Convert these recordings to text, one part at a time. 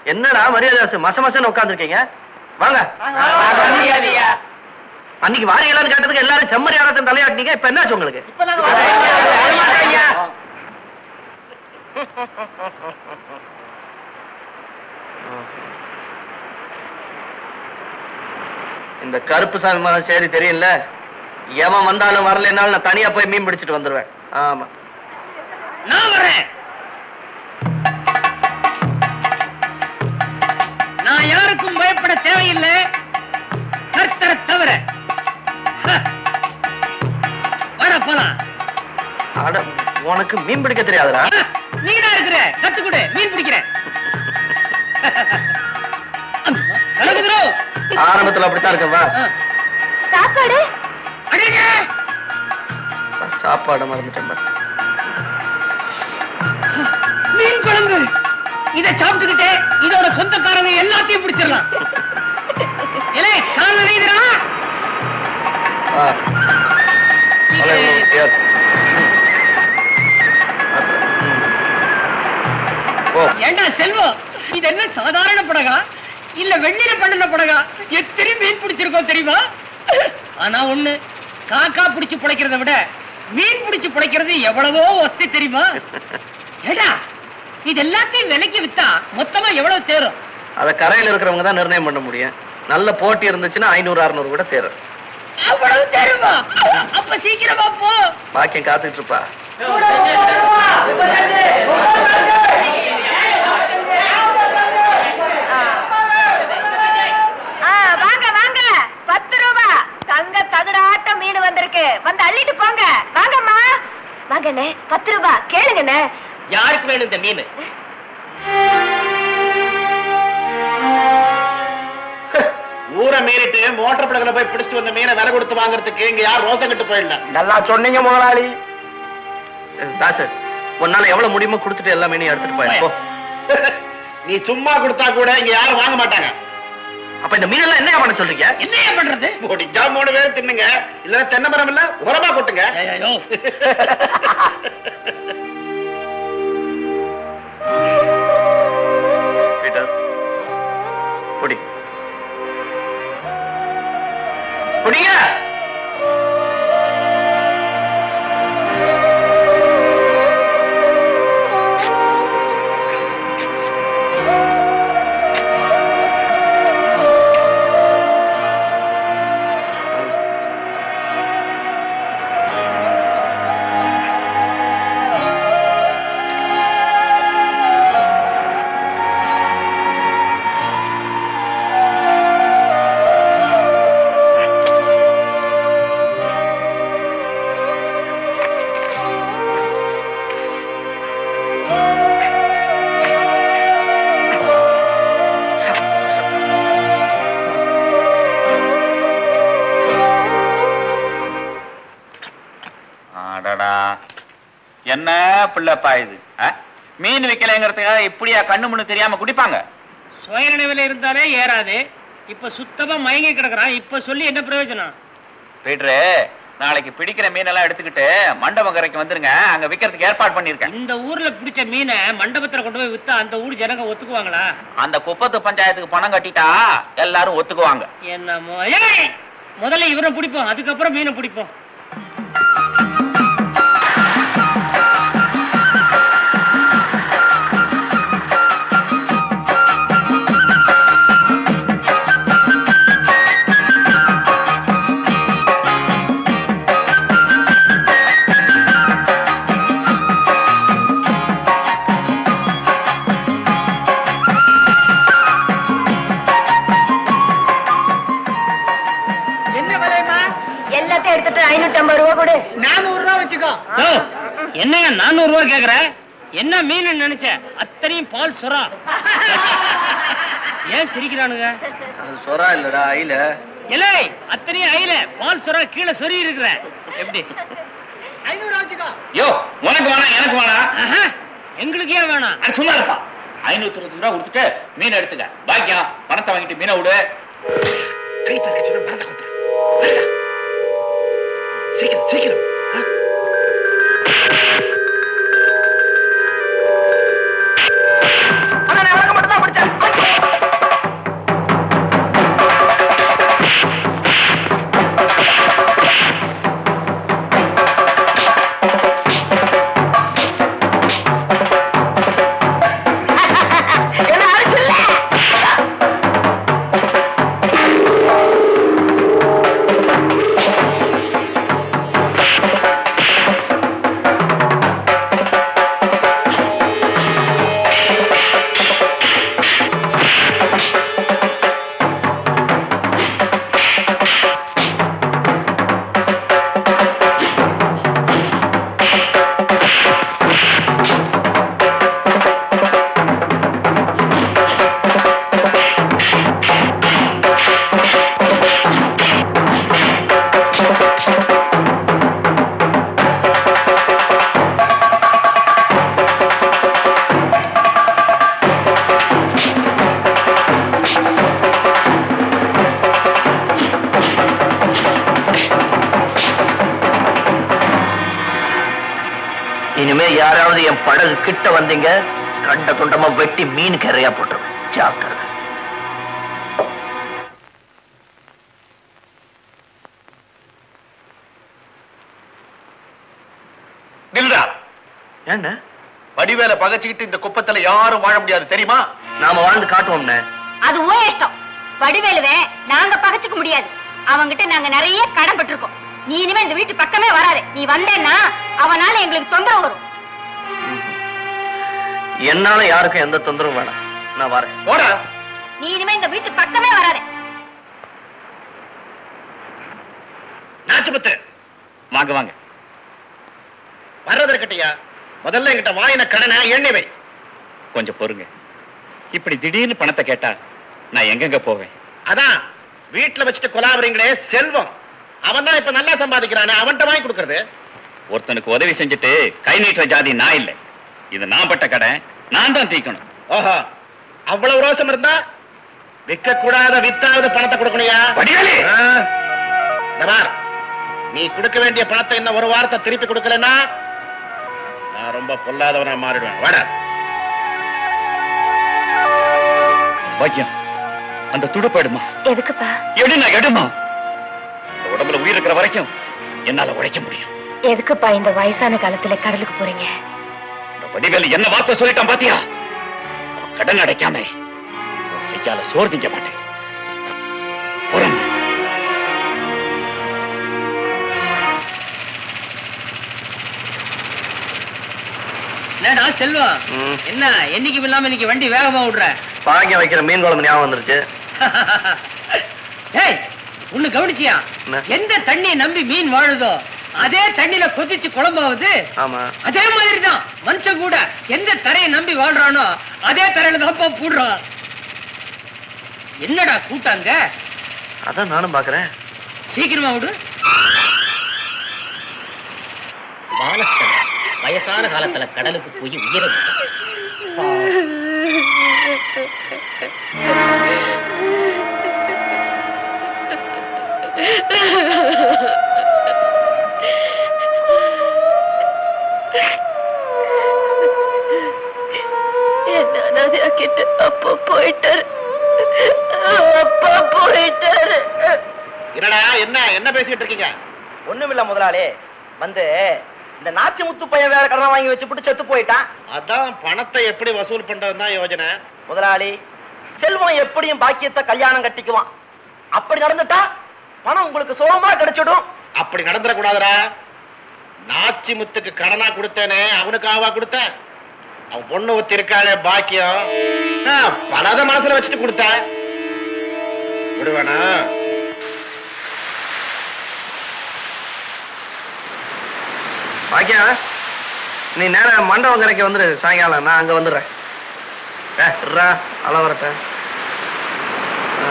என்னடா மரியாதை மச மசன்னு உட்காந்துருக்கீங்க வாங்க அன்னைக்கு வாரியலான்னு கேட்டதுக்கு எல்லாரும் செம்மறி ஆடத்தின் தலையாட்டினீங்க இப்ப என்னாச்சு உங்களுக்கு இந்த கருப்பு சாமி மகன் சரி தெரியல எவன் வந்தாலும் வரலைனாலும் நான் தனியா போய் மீன் பிடிச்சிட்டு வந்துருவேன் ஆமா நான் வர்றேன் நான் யாருக்கும் பயப்பட தேவையில்லை கர்த்தரை தவிர ஹ. வாடா போலாம் அட உனக்கு மீன் பிடிக்க தெரியாதுடா நீடா இருக்கிற கத்துக்குடு மீன் பிடிக்கிறேன் கலகுதுரோ ஆரம்பத்துல அப்படித்தான் இருக்கவா சாப்பாடு அடேங்க சாப்பாடு மறந்துட்டேன் பாரு. மீன் குழம்பு இத சாப்பிட்டுக்கிட்டே இதோட சொந்தக்காரங்க எல்லாத்தையும் பிடிச்சிடலாம் இலே கால் நினைதுரா ஆ. அவ்வளவு முடியாது. ம். ஓ ஏண்டா செல்வம் இது என்ன சாதாரண படகா இல்ல வெள்ளியில பண்ணின படகா எத்தனை மீன் பிடிச்சிருக்கோம் தெரியுமா ஆனா ஒண்ணு காக்கா பிடிச்சு பிழைக்கிறத விட மீன் பிடிச்சு பிழைக்கிறது எவ்வளவோ வசதி தெரியுமா ஏடா இது எல்லாத்தையும் விலைக்கு வித்தா மொத்தமா எவ்வளவு தேரும் அத கரையில இருக்கிறவங்க தான் நிர்ணயம் பண்ண முடியும் நல்ல போட்டி இருந்துச்சுன்னா ஐநூறு அறுநூறு கூட தேரும் அவ்வளவு தேருமா அப்ப சீக்கிரமா போ பாக்கியம் காத்துட்டு இருப்பா ஆ, வாங்க வாங்க பத்து ரூபா தங்க தகடாட்ட மீன் வந்திருக்கு வந்து அள்ளிட்டு போங்க வாங்கம்மா வாங்கண்ணே பத்து ரூபா கேளுங்கண்ணே யாருக்கு வேணும் இந்த மீன் ஊரை மீறிட்டு மோட்டர் படகுல போய் பிடிச்சிட்டு வந்த மீனை விலை கொடுத்து வாங்குறதுக்கு இங்க யார் ரோசம் கட்டு போயிடல நல்லா சொன்னீங்க முதலாளி தாசு உன்னால எவ்வளவு முடியுமோ கொடுத்துட்டு எல்லா மீனையும் எடுத்துட்டு போய் போ நீ சும்மா கொடுத்தா கூட இங்க யாரும் வாங்க மாட்டாங்க அப்ப இந்த மீனெல்லாம் என்ன பண்ண சொல்றீங்க என்னையா பண்றது முடிஞ்சா மூணு பேர் தின்னுங்க இல்ல தென்னை மரம் இல்ல உரமா கொட்டுங்க ஐயோ பீட்டர் குடி குடிங்க அடடா என்ன பிள்ளைப்பா இது ஆ? மீன் விக்கலைங்கிறதுக்காக இப்படியா கண்ணு முன்னு தெரியாம குடிப்பாங்க சுயநினைவில் இருந்தாலே ஏறாது இப்ப சுத்தமா மயங்கி கிடக்குறான் இப்ப சொல்லி என்ன பிரயோஜனம் பீட்ரு நாளைக்கு பிடிக்கிற மீனெல்லாம் எடுத்துக்கிட்டு மண்டபம் கரைக்கு வந்துருங்க அங்க விக்கிறதுக்கு ஏற்பாடு பண்ணிருக்கேன் இந்த ஊர்ல பிடிச்ச மீனை மண்டபத்துல கொண்டு போய் வித்தா அந்த ஊர் ஜனங்க ஒத்துக்குவாங்களா அந்த குப்பத்து பஞ்சாயத்துக்கு பணம் கட்டிட்டா எல்லாரும் ஒத்துக்குவாங்க என்னமோ ஏய்! முதல்ல இவரை பிடிப்போம் அதுக்கப்புறம் மீனை பிடிப்போம் என்ன விலைமா எல்லாத்தையும் எடுத்துட்டு ஐநூத்தி ஐம்பது ரூபா கொடு நானூறு ரூபா வச்சுக்கோ என்னங்க நானூறு ரூபா கேக்குற என்ன மீன் நினைச்ச அத்தனையும் பால் சுறா ஏன் சிரிக்கிறானுங்க அது சொரா இல்லடா ஐல இல்லை அத்தனையும் ஐல பால் சுறா கீழே சொறி இருக்கிற எப்படி ஐநூறு ரூபா வச்சுக்கோ யோ உனக்கு வேணாம் எனக்கு வேணாம் ஆஹா, எங்களுக்கு ஏன் வேணாம் அட, சும்மா இருப்பா ஐநூத்தி இருபது ரூபா கொடுத்துட்டு மீன் எடுத்துக்க பாக்கியம் பணத்தை வாங்கிட்டு மீனை விடு கை தக்க சொன்ன மரத்தை கொத்துறேன் சீக்கிரம் சீக்கிரம் ஆ? மட்டும் தான் பிடிச்சேன் படகு கிட்ட வந்தீங்க கண்ட துண்டமா வெட்டி மீன் கரையா போட்டுருவேன் ஜாக்கிரதை நில்றா என்ன வடிவேல பகச்சுக்கிட்டு இந்த குப்பத்துல யாரும் வாழ முடியாது தெரியுமா நாம வாழ்ந்து காட்டுவோம்னே அது ஓ இஷ்டம் வடிவேலுவே நாங்க பகச்சுக்க முடியாது அவங்கிட்ட நாங்க நிறைய கடன் பட்டிருக்கோம் நீ இனிமே இந்த வீட்டு பக்கமே வராதே நீ வந்தேன்னா அவனால எங்களுக்கு தொந்தரவு வரும் என்னால யாருக்கும் எந்த தொந்தரவும் வேணாம் நான் வரேன் போடா நீ இனிமே இந்த வீட்டு பக்கமே வராதே நாச்சுமுத்து வாங்க வாங்க வர்றது இருக்கட்டியா முதல்ல என்கிட்ட வாயின கடனை எண்ணி வை கொஞ்சம் பொறுங்க இப்படி திடீர்னு பணத்தை கேட்டா நான் எங்கெங்க போவேன் அதான் வீட்டுல வச்சுட்டு கொலாபுறீங்களே செல்வம் அவன் தான் இப்ப நல்லா சம்பாதிக்கிறானே அவன்கிட்ட வாங்கி கொடுக்கறது ஒருத்தனுக்கு உதவி செஞ்சுட்டு கை நீட்டுற ஜாதி நான் இல்ல இது நான் பட்ட கடை நான் தான் தீக்கணும் ஓஹோ அவ்வளவு ரோசம் இருந்தா விற்க கூடாத வித்தாவது பணத்தை கொடுக்கணையா வடிவேலு! நீ கொடுக்க வேண்டிய பணத்தை இன்னும் ஒரு வாரத்தை திருப்பி கொடுக்கலன்னா நான் ரொம்ப பொல்லாதவனா மாறிடுவேன் வாடா பாக்கியம் அந்த துடுப்பாடுமா எதுக்குப்பா எடுனா எடுமா இந்த உடம்புல உயிர் இருக்கிற வரைக்கும் என்னால உழைக்க முடியும் எதுக்குப்பா இந்த வயசான காலத்துல கடலுக்கு போறீங்க இந்த வடிவேலு என்ன வார்த்தை சொல்லிட்டான் பாத்தியா அவன் கடன் அடைக்காம உன் கையால சோறு திங்க மாட்டேன் போறேன் என்னடா செல்வம் ம். என்ன என்னைக்கும் இல்லாம இன்னைக்கு வண்டி வேகமா விடுற பாக்கியம் வைக்கிற மீன் குழம்பு ஞாபகம் வந்துருச்சு ஏய் ஒண்ணு கவனிச்சியா என்ன? எந்த தண்ணியை நம்பி மீன் வாழுதோ அதே தண்ணியில கொதிச்சு குழம்பாவது ஆமா அதே மாதிரிதான் மனுஷன் கூட எந்த தரையை நம்பி வாழ்றானோ அதே தரையில தான்ப்பா போடுறான் என்னடா கூட்டாங்க அதான் நானும் பாக்குறேன் சீக்கிரமா விடு பாலஸ்தன் வயசான காலத்துல கடலுக்கு போய் உயிரை விட்டான். என்ன அனாதையாக்கிட்டு அப்பா போயிட்டாரு அப்பா போயிட்டாரு என்னடா என்ன என்ன பேசிட்டு இருக்கீங்க ஒண்ணுமில்ல முதலாளி வந்து இந்த நாச்சி முத்து பையன் வேற கடன் வாங்கி வச்சுப்புட்டு செத்து போயிட்டான் அதான் பணத்தை எப்படி வசூல் பண்றது தான் யோஜனை முதலாளி செல்வம் எப்படியும் பாக்கியத்தை கல்யாணம் கட்டிக்குவான் அப்படி நடந்துட்டா பணம் உங்களுக்கு சுலமா கிடைச்சிடும் அப்படி நடந்துடக்கூடாதுடா நாச்சி முத்துக்கு கடனா கொடுத்தேனே அவனுக்கு ஆவா கொடுத்தேன் அவன் பொண்ணு ஒத்தி இருக்காளே பாக்கியம் நான் பலத மனசுல வச்சுட்டு கொடுத்தேன் விடுவேனா பாக்கியம் நீ நேரம் மண்டபம் கரைக்கு வந்துரு சாயங்காலம் நான் அங்க வந்துடுறேன் ஏ, இருடா, அள வரட்டேன் ஆ.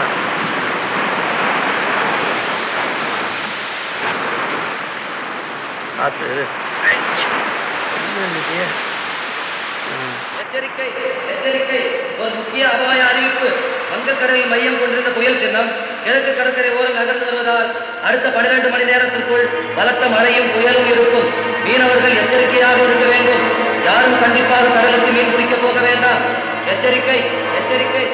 பார்த்து ஐச். என்ன இன்னைக்கு? ம். எச்சரிக்கை எச்சரிக்கை ஒரு முக்கிய அபாய அறிவிப்பு வங்கக்கடலில் மையம் கொண்டிருந்த புயல் சின்னம் கிழக்கு கடற்கரை ஓரம் நகர்ந்து வருவதால் அடுத்த பன்னிரண்டு மணி நேரத்திற்குள் பலத்த மழையும் புயலும் இருக்கும் மீனவர்கள் எச்சரிக்கையாக இருக்க வேண்டும் யாரும் கண்டிப்பாக கடலுக்கு மீன் பிடிக்க போக வேண்டாம் எச்சரிக்கை எச்சரிக்கை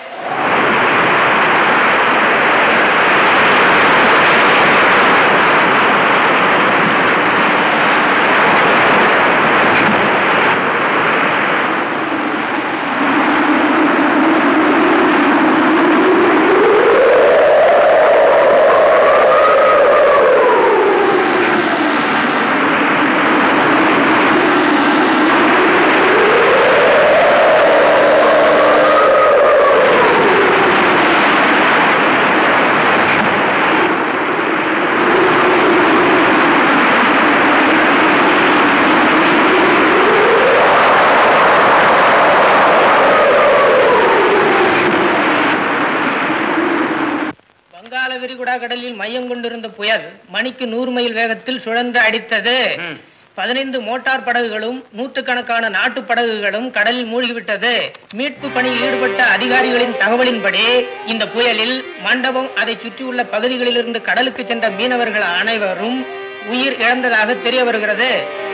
வங்காள விரிகுடா கடலில் மையம் கொண்டிருந்த புயல் மணிக்கு நூறு மைல் வேகத்தில் சுழன்று அடித்தது பதினைந்து மோட்டார் படகுகளும் நூற்றுக்கணக்கான நாட்டு படகுகளும் கடலில் மூழ்கிவிட்டது மீட்பு பணியில் ஈடுபட்ட அதிகாரிகளின் தகவலின்படி இந்த புயலில் மண்டபம் அதை சுற்றியுள்ள பகுதிகளிலிருந்து கடலுக்கு சென்ற மீனவர்கள் அனைவரும் உயிர் இழந்ததாக தெரிய வருகிறது